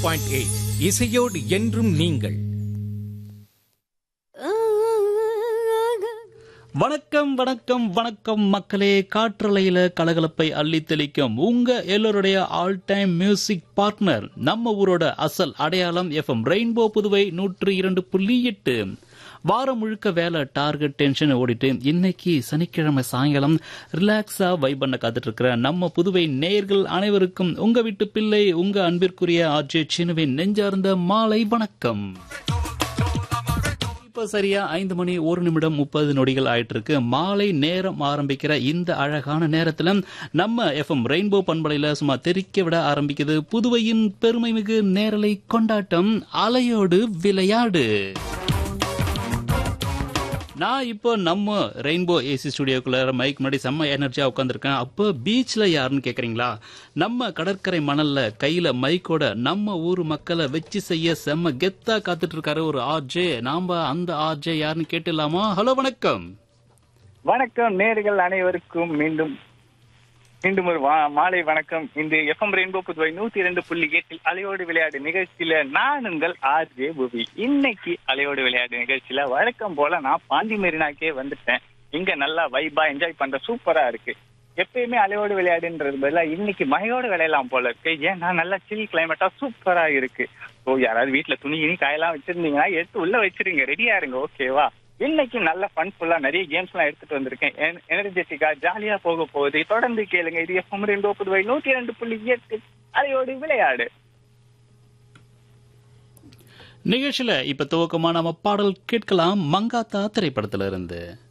point eight இசையோடு என்றும் நீங்கள் வணக்கம் வணக்கம் வணக்கம் மக்களே காற்றலையில கலகலப்பை அள்ளி தெளிக்கும் உங்க எல்லோருடைய ஆல் டைம் மியூசிக் பார்ட்னர் நம்ம ஊரோட அசல் அடையாளம் எஃப்எம் ரெயின்போ புதுவை நூற்று இரண்டு புள்ளி எட்டு வாரம் முழுக்க வேலை டார்கெட் டென்ஷன் ஓடிட்டு இன்னைக்கு சனிக்கிழமை சாயங்காலம் ரிலாக்ஸா வைப் பண்ண காத்துட்டு இருக்கிற நம்ம புதுவை நேயர்கள் அனைவருக்கும் உங்க வீட்டு பிள்ளை உங்க அன்பிற்குரிய ஆர்ஜே சினுவின் நெஞ்சார்ந்த மாலை வணக்கம் இப்ப சரியா ஐந்து மணி ஒரு நிமிடம் முப்பது நொடிகள் ஆயிட்டு இருக்கு மாலை நேரம் ஆரம்பிக்கிற இந்த அழகான நேரத்துல நம்ம எஃப்எம் ரெயின்போ பண்பலையில சும்மா தெரிக்க விட ஆரம்பிக்குது புதுவையின் பெருமைமிகு நேரலை கொண்டாட்டம் அலையோடு விளையாடு நான் இப்போ நம்ம ரெயின்போ ஏசி ஸ்டுடியோக்குள்ள மைக் முன்னாடி செம்ம எனர்ஜியா உட்காந்துருக்கேன் அப்போ பீச்ல யாருன்னு கேக்குறீங்களா நம்ம கடற்கரை மணல்ல கையில மைக்கோட நம்ம ஊர் மக்களை வச்சு செய்ய செம்ம கெத்தா காத்துட்டு இருக்காரு ஒரு ஆர்ஜே நாம அந்த ஆர்ஜே யாருன்னு கேட்டுலாமா ஹலோ வணக்கம் வணக்கம் நேர்கள் அனைவருக்கும் மீண்டும் மீண்டும் ஒரு வா- மாலை வணக்கம் இந்த எஃப்எம் ரெயின்போ புதுவை நூத்தி இரண்டு புள்ளி எட்டில் அலையோடு விளையாடு நிகழ்ச்சியில நான் உங்கள் ஆர் ஜே புவி இன்னைக்கு அலையோடு விளையாடு நிகழ்ச்சியில வழக்கம் போல நான் பாண்டி மெரினாக்கே வந்துட்டேன் இங்க நல்லா வைபா என்ஜாய் பண்ற சூப்பரா இருக்கு எப்பயுமே அலையோடு விளையாடுன்றது பதிலா இன்னைக்கு மழையோடு விளையாடலாம் போல இருக்கு ஏன்னா நல்லா சில் கிளைமேட்டா சூப்பரா இருக்கு ஸோ யாராவது வீட்டுல துணி கிணி காயெல்லாம் வச்சிருந்தீங்கன்னா எடுத்து உள்ள வச்சிருங்க ரெடியா இருங்க ஓகேவா இன்னைக்கு நல்ல ஃபன்ஃபுல்லா நிறைய கேம்ஸ் எல்லாம் எடுத்துட்டு வந்திருக்கேன் எனர்ஜெட்டிக்கா ஜாலியா போக போகுது தொடர்ந்து கேளுங்க இது எஃப்எம் ரெண்டு புதுவை நூத்தி ரெண்டு புள்ளி எட்டு அதையோடு விளையாடு நிகழ்ச்சியில இப்ப துவக்கமா நம்ம பாடல் கேட்கலாம் மங்காத்தா திரைப்படத்துல இருந்து